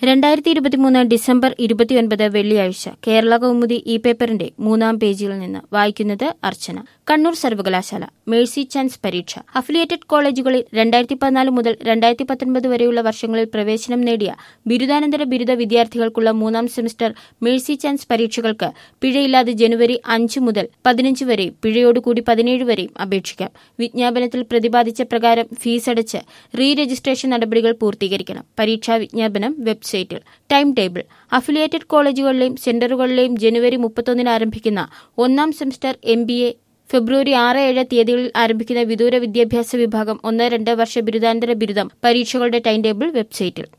രണ്ടായിരത്തി ഇരുപത്തിമൂന്ന് ഡിസംബർ ഇരുപത്തിയൊൻപത് വെള്ളിയാഴ്ച കേരള കൗമുദി ഇ പേപ്പറിന്റെ മൂന്നാം പേജിൽ നിന്ന് വായിക്കുന്നത് അർച്ചന കണ്ണൂർ സർവകലാശാല മേഴ്സി ചാൻസ് പരീക്ഷ അഫിലിയേറ്റഡ് കോളേജുകളിൽ രണ്ടായിരത്തി പതിനാല് മുതൽ രണ്ടായിരത്തി പത്തൊൻപത് വരെയുള്ള വർഷങ്ങളിൽ പ്രവേശനം നേടിയ ബിരുദാനന്തര ബിരുദ വിദ്യാർത്ഥികൾക്കുള്ള മൂന്നാം സെമസ്റ്റർ മേഴ്സി ചാൻസ് പരീക്ഷകൾക്ക് പിഴയില്ലാതെ ജനുവരി അഞ്ച് മുതൽ പതിനഞ്ച് വരെയും പിഴയോടുകൂടി പതിനേഴ് വരെയും അപേക്ഷിക്കാം വിജ്ഞാപനത്തിൽ പ്രതിപാദിച്ച പ്രകാരം ഫീസ് അടച്ച് റീ രജിസ്ട്രേഷൻ നടപടികൾ പൂർത്തീകരിക്കണം പരീക്ഷാ വിജ്ഞാപനം വെബ്സൈറ്റിൽ ടൈം ടേബിൾ അഫിലിയേറ്റഡ് കോളേജുകളിലെയും സെന്ററുകളിലെയും ജനുവരി മുപ്പത്തൊന്നിന് ആരംഭിക്കുന്ന ഒന്നാം സെമസ്റ്റർ എം ബി എ ഫെബ്രുവരി ആറ് ഏഴ് തീയതികളിൽ ആരംഭിക്കുന്ന വിദൂര വിദ്യാഭ്യാസ വിഭാഗം ഒന്ന് രണ്ട് വർഷ ബിരുദാനന്തര ബിരുദം പരീക്ഷകളുടെ ടൈം ടേബിൾ വെബ്സൈറ്റിൽ